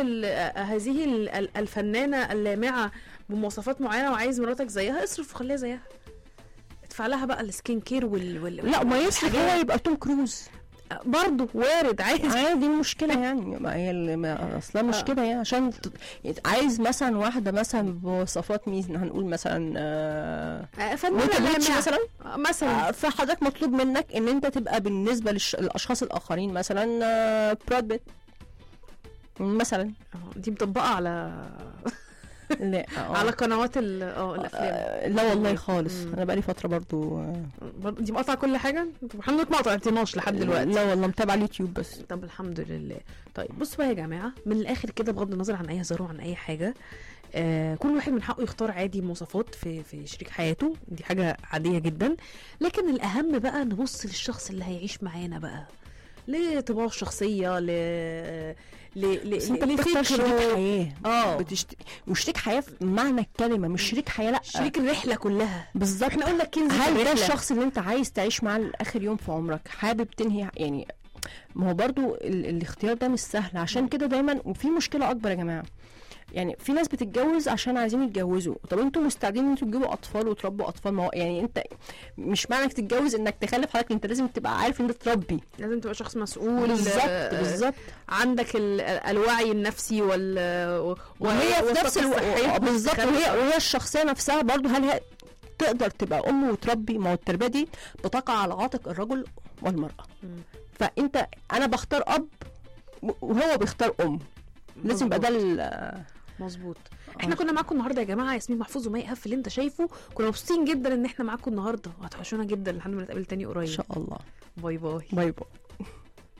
ال- آه، هذه ال- ال- الفنانه اللامعه بمواصفات معينه وعايز مراتك زيها اصرف وخليها زيها ادفع لها بقى السكين كير وال, وال... لا ما يصرف والحاجات. هو يبقى توم كروز برضه وارد عايز عادي المشكله يعني ما هي ال- ما اصلا مش آه. كده يعني عشان ت- يعني عايز مثلا واحده مثلا بمواصفات مين هنقول مثلا آه آه، فنانه وانت بيتش لامعة. مثلا آه، مثلا آه، فحضرتك مطلوب منك ان انت تبقى بالنسبه للش- للاشخاص الاخرين مثلا آه، براد بيت مثلا آه، دي مطبقه على لا آه. على قنوات ال- اه الافلام آه، لا والله خالص مم. انا بقالي فتره برضو آه، برضه دي مقاطعه كل حاجه طب الحمد لله ما قطعتناش لحد دلوقتي لا والله متابعه اليوتيوب بس طب الحمد لله طيب بصوا بقى يا جماعه من الاخر كده بغض النظر عن اي هزار وعن اي حاجه آه كل واحد من حقه يختار عادي مواصفات في في شريك حياته دي حاجه عاديه جدا لكن الاهم بقى نبص للشخص اللي هيعيش معانا بقى لطباعه الشخصيه ل ل ل بس انت ل- بتختار شريك لفكره. حياه اه بتشت... وشريك حياه بمعنى الكلمه مش شريك حياه لا شريك الرحله كلها بالظبط احنا قلنا كنز في هل ده الرحلة. الشخص اللي انت عايز تعيش معاه لاخر يوم في عمرك حابب تنهي يعني ما هو برضو ال... الاختيار ده مش سهل عشان كده دايما وفي مشكله اكبر يا جماعه يعني في ناس بتتجوز عشان عايزين يتجوزوا طب انتوا مستعدين ان انتوا تجيبوا اطفال وتربوا اطفال ما هو يعني انت مش معنى انك تتجوز انك تخلف حضرتك انت لازم تبقى عارف ان انت تربي لازم تبقى شخص مسؤول بالظبط آه، بالظبط عندك ال- الوعي النفسي وال و- وهي في نفس والطاقة الصحية. الوقت بالظبط وهي وهي الشخصيه نفسها برضو هل هي تقدر تبقى ام وتربي ما هو التربيه دي بتقع على عاتق الرجل والمراه مم. فانت انا بختار اب وهو بيختار ام لازم يبقى ده ال- مظبوط احنا كنا معاكم النهارده يا جماعه ياسمين محفوظ ومي ايهاب في اللي انت شايفه كنا مبسوطين جدا ان احنا معاكم النهارده وهتوحشونا جدا لحد ما نتقابل تاني ان قريب شاء الله باي باي باي باي